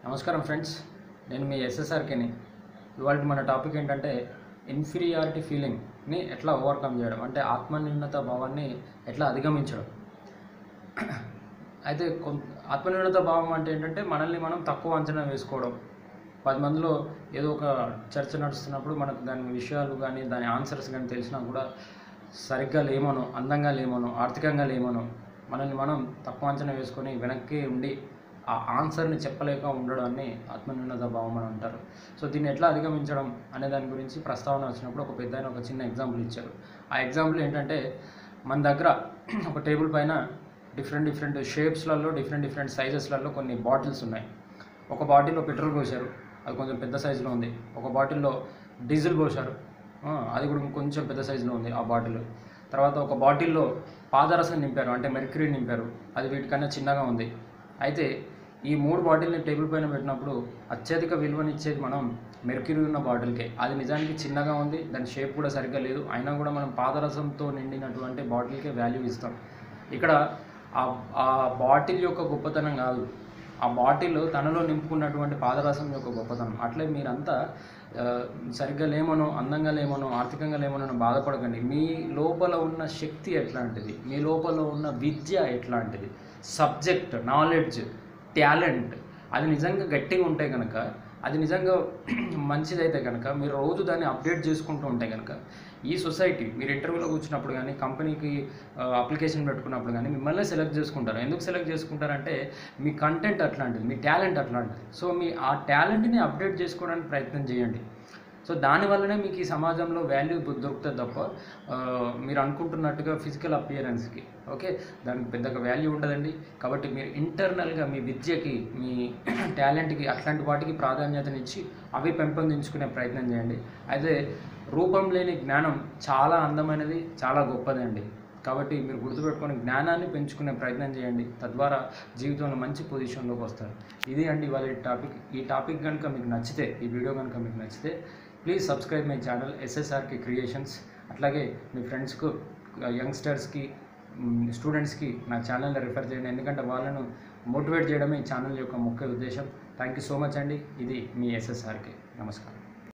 నమస్కారం ఫ్రెండ్స్ నేను మీ ఎస్ఎస్ఆర్కేని ఇవాళ మన టాపిక్ ఏంటంటే ఇన్ఫీరియారిటీ ఫీలింగ్ని ఎట్లా ఓవర్కమ్ చేయడం అంటే ఆత్మన్యూనత భావాన్ని ఎట్లా అధిగమించడం అయితే కొంత ఆత్మన్యూనత భావం అంటే ఏంటంటే మనల్ని మనం తక్కువ అంచనా వేసుకోవడం పది మందిలో ఏదో ఒక చర్చ నడుస్తున్నప్పుడు మనకు దాని విషయాలు కానీ దాని ఆన్సర్స్ కానీ తెలిసినా కూడా సరిగ్గా లేమనో అందంగా లేమనో ఆర్థికంగా లేమనో మనల్ని మనం తక్కువ అంచనా వేసుకొని వెనక్కి ఉండి ఆ ఆన్సర్ని చెప్పలేక ఉండడాన్ని ఆత్మన్యూనత భావం అని అంటారు సో దీన్ని ఎట్లా అధిగమించడం అనే దాని గురించి ప్రస్తావన వచ్చినప్పుడు ఒక పెద్ద ఒక చిన్న ఎగ్జాంపుల్ ఇచ్చారు ఆ ఎగ్జాంపుల్ ఏంటంటే మన దగ్గర ఒక టేబుల్ పైన డిఫరెంట్ డిఫరెంట్ షేప్స్లలో డిఫరెంట్ డిఫరెంట్ సైజెస్లలో కొన్ని బాటిల్స్ ఉన్నాయి ఒక బాటిల్లో పెట్రోల్ పోశారు అది కొంచెం పెద్ద సైజులో ఉంది ఒక బాటిల్లో డీజిల్ పోశారు ఆ, అది కూడా కొంచెం పెద్ద సైజులో ఉంది ఆ బాటిల్ తర్వాత ఒక బాటిల్లో పాదరసం నింపారు అంటే మెర్క్యూరీ నింపారు అది వీటికన్నా చిన్నగా ఉంది అయితే ఈ మూడు బాటిల్ని టేబుల్ పైన పెట్టినప్పుడు అత్యధిక విలువనిచ్చేది మనం మెర్క్యూరీ ఉన్న బాటిల్కే అది నిజానికి చిన్నగా ఉంది దాని షేప్ కూడా సరిగ్గా లేదు అయినా కూడా మనం పాదరసంతో నిండినటువంటి బాటిల్కే వాల్యూ ఇస్తాం ఇక్కడ ఆ ఆ బాటిల్ యొక్క గొప్పతనం కాదు ఆ బాటిల్ తనలో నింపుకున్నటువంటి పాదరసం యొక్క గొప్పతనం అట్లే మీరంతా ఆ, సరిగ్గా లేమనో అందంగా లేమనో ఆర్థికంగా లేమనో బాధపడకండి మీ లోపల ఉన్న శక్తి ఎట్లాంటిది మీ లోపల ఉన్న విద్య ఎట్లాంటిది సబ్జెక్ట్ నాలెడ్జ్ టాలెంట్ అది నిజంగా గట్టిగా ఉంటే కనుక అది నిజంగా మంచిదైతే కనుక మీరు రోజు దాన్ని అప్డేట్ చేసుకుంటూ ఉంటే కనుక ఈ సొసైటీ మీరు ఇంటర్వ్యూలో కూర్చున్నప్పుడు కానీ కంపెనీకి అప్లికేషన్ పెట్టుకున్నప్పుడు కానీ మిమ్మల్ని సెలెక్ట్ చేసుకుంటారు ఎందుకు సెలెక్ట్ చేసుకుంటారంటే మీ కంటెంట్ అట్లాంటిది మీ టాలెంట్ అట్లాంటిది సో మీ ఆ టాలెంట్ని అప్డేట్ చేసుకోవడానికి ప్రయత్నం చేయండి సో దానివల్లనే మీకు ఈ సమాజంలో వాల్యూ దొరుకుతుంది తప్ప ఆ, మీరు అనుకుంటున్నట్టుగా ఫిజికల్ అపియరెన్స్కి ఓకే దానికి పెద్దగా వాల్యూ ఉండదండి కాబట్టి మీరు ఇంటర్నల్గా మీ విద్యకి మీ టాలెంట్కి అట్లాంటి వాటికి ప్రాధాన్యతనిచ్చి అవి పెంపొందించుకునే ప్రయత్నం చేయండి అయితే రూపం లేని జ్ఞానం చాలా అందమైనది చాలా గొప్పదండి కాబట్టి మీరు గుర్తుపెట్టుకొని జ్ఞానాన్ని పెంచుకునే ప్రయత్నం చేయండి తద్వారా జీవితంలో మంచి పొజిషన్లోకి వస్తారు ఇది అండి ఇవాళ ఈ టాపిక్ ఈ టాపిక్ కనుక మీకు నచ్చితే ఈ వీడియో కనుక మీకు నచ్చితే ప్లీజ్ సబ్స్క్రైబ్ మై ఛానల్ ఎస్ఎస్ఆర్కి క్రియేషన్స్ అట్లాగే మీ ఫ్రెండ్స్కు యంగ్స్టర్స్కి స్టూడెంట్స్కి నా ఛానల్ని రిఫర్ చేయండి ఎందుకంటే వాళ్ళను మోటివేట్ చేయడమే ఈ ఛానల్ యొక్క ముఖ్య ఉద్దేశం థ్యాంక్ యూ సో మచ్ అండి ఇది మీ ఎస్ఎస్ఆర్కి నమస్కారం